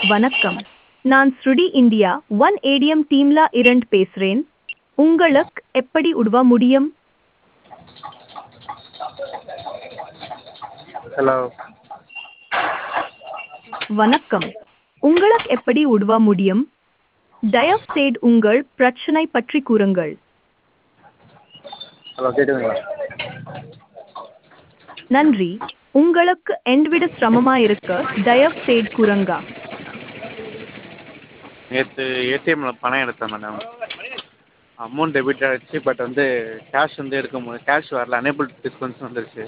வணக்கம் நான் ஸ்ருடி இந்தியா ஒன் ஏடிஎம் டீம்ல இரண்டு பேசுறேன் உங்களுக்கு எப்படி உதவ முடியும் ஹலோ வணக்கம் உங்களுக்கு எப்படி உதவ முடியும் தயவுசெய்து உங்கள் பிரச்சனை பற்றி கூறுங்கள் ஹலோ கேட்குதுங்களா நன்றி உங்களுக்கு எந்தவித சிரமமா இருக்க தயவுசெய்து கூறுங்க நேற்று ஏடிஎம்மில் பணம் எடுத்தேன் மேடம் அமௌண்ட் டெபிட் ஆகிடுச்சு பட் வந்து கேஷ் வந்து எடுக்க முடியல கேஷ் வரல அனேபிள் டிஸ்பன்ஸ் வந்துருச்சு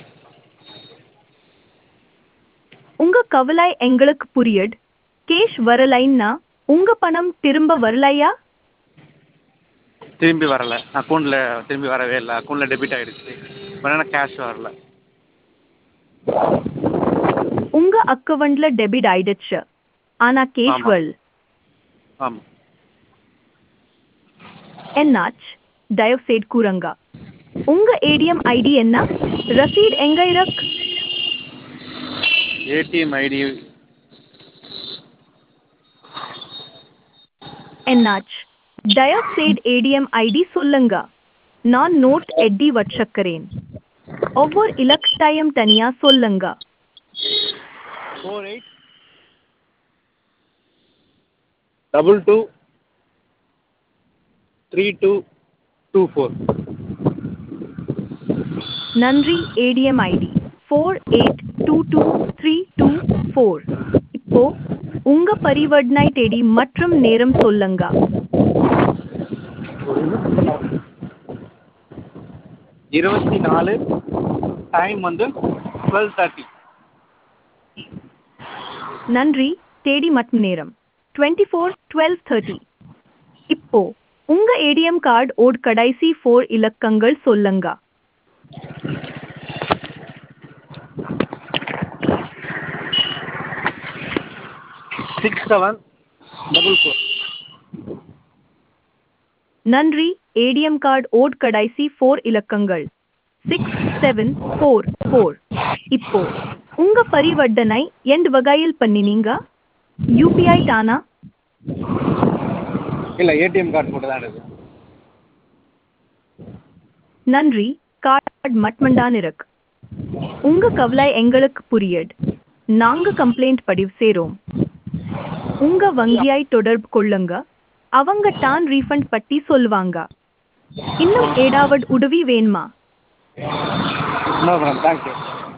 உங்க கவலை எங்களுக்கு புரியுது கேஷ் வரலைன்னா உங்க பணம் திரும்ப வரலையா திரும்பி வரல அக்கௌண்ட்டில் திரும்பி வரவே இல்லை அக்கௌண்ட்டில் டெபிட் ஆகிடுச்சு பட் ஆனால் கேஷ் வரல உங்க அக்கவுண்ட்ல டெபிட் ஆயிடுச்சு ஆனா கேஷ் ஆமா. வரல ஆமாம் என்னாச்சு தயவுசெய்து கூறுங்க உங்க ஏடிஎம் ஐடி என்ன ரசீட் எங்க இருக்கு ஏடிஎம் ஐடி என்னாச்சு தயவுசெய்து ஏடிஎம் ஐடி சொல்லுங்க நான் நோட் எட்டி வச்சுக்கிறேன் ஒவ்வொரு இலக்கத்தையும் தனியா சொல்லுங்க four eight double two three two two four நன்றி ATM ID four eight two two three two four இப்போ உங்க பரிவர்த்தனை தேதி மற்றும் நேரம் சொல்லுங்க இருபத்தி நாலு டைம் வந்து டுவெல் தேர்ட்டி நன்றி தேதி மற்றும் நேரம் டுவெண்ட்டி ஃபோர் டுவெல் தேர்ட்டி இப்போ உங்க ஏடிஎம் கார்டு ஓட் கடைசி ஃபோர் இலக்கங்கள் சொல்லுங்க சிக்ஸ் செவன் டபுள் ஃபோர் நன்றி ஏடிஎம் கார்டு ஓட் கடைசி ஃபோர் இலக்கங்கள் சிக்ஸ் செவன் ஃபோர் ஃபோர் இப்போ உங்க பரிவர்த்தனை எந்த வகையில் பண்ணினீங்க யூபிஐ தானா இல்லை ஏடிஎம் கார்டு போட்டு தான் எடுக்கு நன்றி கார்டு மட்டும்தான் இருக்கு உங்க கவலை எங்களுக்கு புரியுது நாங்க கம்ப்ளைண்ட் பதிவு செய்றோம் உங்க வங்கியை தொடர்பு கொள்ளுங்க அவங்க தான் ரீஃபண்ட் பத்தி சொல்லுவாங்க இன்னும் ஏதாவது உதவி வேணுமா நோ மேடம் தேங்க்யூ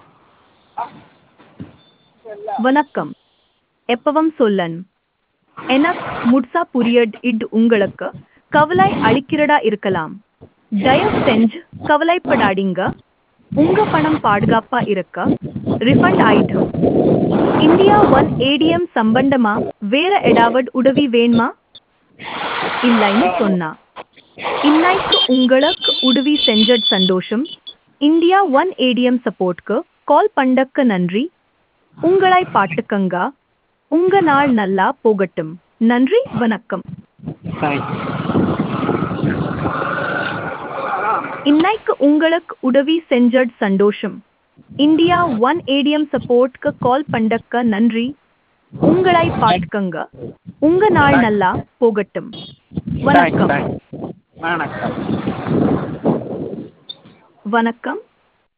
வணக்கம் எப்பவும் சொல்லன் எனக்கு முட்சா புரியட் இது உங்களுக்கு கவலை அளிக்கிறதா இருக்கலாம் தயவு செஞ்சு கவலைப்படாதீங்க உங்க பணம் பாதுகாப்பா இருக்க ரிஃபண்ட் ஆயிடும் இந்தியா ஒன் ஏடிஎம் சம்பந்தமா வேற ஏதாவது உதவி வேணுமா இல்லைன்னு சொன்னா இன்னைக்கு உங்களுக்கு உதவி செஞ்சது சந்தோஷம் இந்தியா ஒன் ஏடிஎம் சப்போர்ட்க்கு கால் பண்ணக்கு நன்றி உங்களை பாட்டுக்கங்க உங்க நாள் நல்லா போகட்டும் நன்றி வணக்கம் தேங்க்யூ இன்னைக்கு உங்களுக்கு உதவி செஞ்சது சந்தோஷம் இந்தியா ஒன் ஏடிஎம் சப்போர்ட்க்கு கால் பண்ணக்க நன்றி உங்களை பாட்டுக்கங்க உங்க நாள் நல்லா போகட்டும் தேங்க்யூ வணக்கம் தேங்க்யூ வணக்கம் வணக்கம்